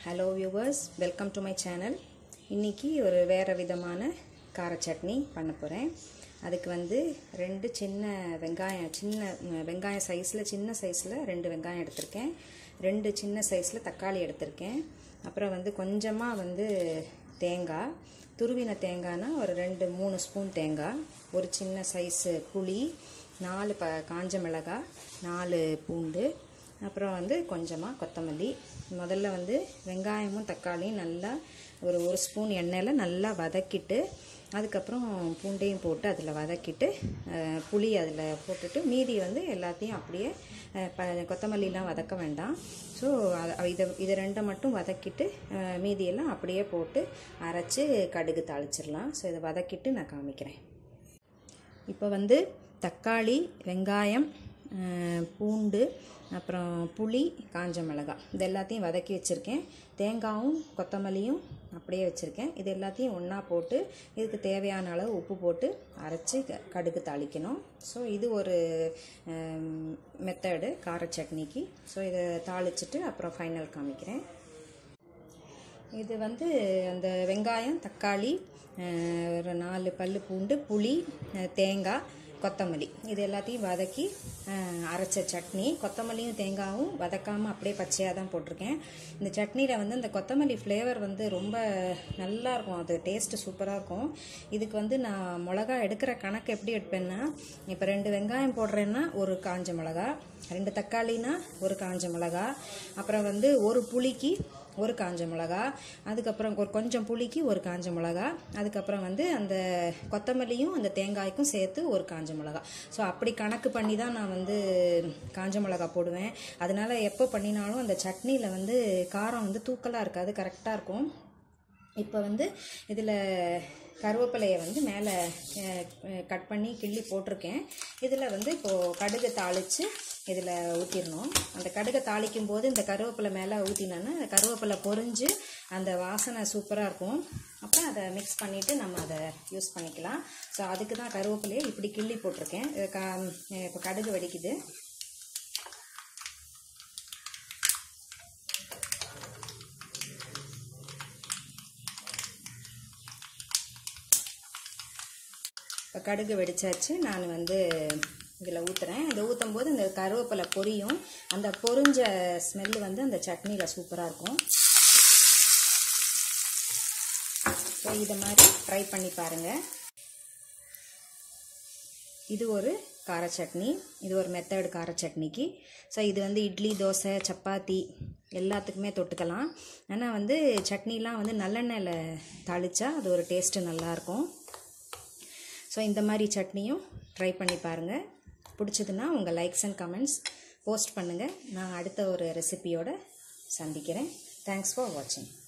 hello viewers welcome to my channel இன்றைக்கி ஒரு வேறு விதமான கார சட்னி பண்ண போகிறேன் அதுக்கு வந்து ரெண்டு சின்ன வெங்காயம் சின்ன ம், வெங்காயம் சைஸில் சின்ன சைஸில் ரெண்டு வெங்காயம் எடுத்திருக்கேன் ரெண்டு சின்ன சைஸில் தக்காளி எடுத்திருக்கேன் அப்புறம் வந்து கொஞ்சமாக வந்து தேங்காய் துருவின தேங்காய்னா ஒரு ரெண்டு மூணு ஸ்பூன் தேங்காய் ஒரு சின்ன சைஸு புளி நாலு ப காஞ்ச மிளகாய் நாலு பூண்டு அப்புறம் வந்து கொஞ்சமாக கொத்தமல்லி முதல்ல வந்து வெங்காயமும் தக்காளியும் நல்லா ஒரு ஒரு ஸ்பூன் எண்ணெயில் நல்லா வதக்கிட்டு அதுக்கப்புறம் பூண்டையும் போட்டு அதில் வதக்கிட்டு அஹ், புளி அதில் போட்டுட்டு மீதி வந்து எல்லாத்தையும் அப்படியே அஹ், ப கொத்தமல்லிலாம் வதக்க வேண்டாம் ஸோ இதை இதை ரெண்டை மட்டும் வதக்கிட்டு அஹ், மீதியெல்லாம் அப்படியே போட்டு அரைச்சி கடுகு தாளிச்சிடலாம் ஸோ இதை வதக்கிட்டு நான் காமிக்கிறேன் இப்போ வந்து தக்காளி வெங்காயம் அஹ், பூண்டு அப்புறம் புளி காஞ்ச மிளகாய் இது எல்லாத்தையும் வதக்கி வச்சுருக்கேன் தேங்காயும் கொத்தமல்லியும் அப்படியே வச்சுருக்கேன் இது எல்லாத்தையும் ஒன்றா போட்டு இதுக்கு தேவையான அளவு உப்பு போட்டு அரைச்சி க- கடுகு தாளிக்கணும் ஸோ இது ஒரு மெத்தடு கார சட்னிக்கு ஸோ இதை தாளிச்சிட்டு அப்புறம் ஃபைனல் காமிக்கிறேன் இது வந்து அந்த வெங்காயம் தக்காளி அஹ், ஒரு நாலு பல்லு பூண்டு புளி அஹ், தேங்காய் கொத்தமல்லி இது எல்லாத்தையும் வதக்கி அஹ், அரைச்ச சட்னி கொத்தமல்லியும் தேங்காயும் வதக்காமல் அப்படியே பச்சையாக தான் போட்டிருக்கேன் இந்த சட்னியில் வந்து இந்த கொத்தமல்லி ஃப்ளேவர் வந்து ரொம்ப நல்லா இருக்கும் அது டேஸ்ட்டு சூப்பராக இருக்கும் இதுக்கு வந்து நான் மிளகா எடுக்கிற கணக்கு எப்படி எடுப்பேன்னா இப்போ ரெண்டு வெங்காயம் போடுறேன்னா ஒரு காஞ்ச மிளகா ரெண்டு தக்காளினா ஒரு காஞ்ச மிளகா அப்புறம் வந்து ஒரு புளிக்கு ஒரு காஞ்ச மிளகா அதுக்கப்புறம் ஒரு கொஞ்சம் புளிக்கு ஒரு காஞ்ச மிளகா அதுக்கப்புறம் வந்து அந்த கொத்தமல்லியும் அந்த தேங்காய்க்கும் சேர்த்து ஒரு காஞ்ச மிளகா ஸோ அப்படி கணக்கு பண்ணி தான் நான் வந்து காஞ்ச மிளகா போடுவேன் அதனால எப்போ பண்ணினாலும் அந்த சட்னியில் வந்து காரம் வந்து தூக்கலாக இருக்காது கரெக்டாக இருக்கும் இப்போ வந்து இதில் கருவேப்பிலையை வந்து மேலே கட் பண்ணி கிள்ளி போட்டிருக்கேன் இதில் வந்து இப்போது கடுகு தாளித்து இதில் ஊற்றிடணும் அந்த கடுகை தாளிக்கும் போது இந்த கருவேப்பிலை மேலே ஊற்றினோன்னா அந்த கருவேப்பிலை பொரிஞ்சு அந்த வாசனை சூப்பராக இருக்கும் அப்புறம் அதை மிக்ஸ் பண்ணிவிட்டு நம்ம அதை யூஸ் பண்ணிக்கலாம் ஸோ அதுக்கு தான் கருவேப்பிலையை இப்படி கிள்ளி போட்டிருக்கேன் இது கா இப்போ கடுகு வெடிக்குது இப்போ கடுகு வெடிச்சாச்சு நான் வந்து இதில் ஊற்றுறேன் இதை ஊற்றும் போது இந்த கருவேப்பிலை பொரியும் அந்த பொரிஞ்ச ஸ்மெல்லு வந்து அந்த சட்னியில் சூப்பராக இருக்கும் ஸோ இதை மாதிரி ட்ரை பண்ணி பாருங்கள் இது ஒரு கார சட்னி இது ஒரு மெத்தட் கார சட்னிக்கு ஸோ இது வந்து இட்லி தோசை சப்பாத்தி எல்லாத்துக்குமே தொட்டுக்கலாம் ஆனால் வந்து சட்னிலாம் வந்து நல்லெண்ணெயில் தாளித்தா அது ஒரு டேஸ்ட்டு நல்லாயிருக்கும் ஸோ இந்த மாதிரி சட்னியும் ட்ரை பண்ணி பாருங்கள் பிடிச்சதுன்னா உங்கள் லைக்ஸ் அண்ட் கமெண்ட்ஸ் போஸ்ட் பண்ணுங்கள் நான் அடுத்த ஒரு ரெசிபியோட சந்திக்கிறேன் தேங்க்ஸ் ஃபார் வாட்சிங்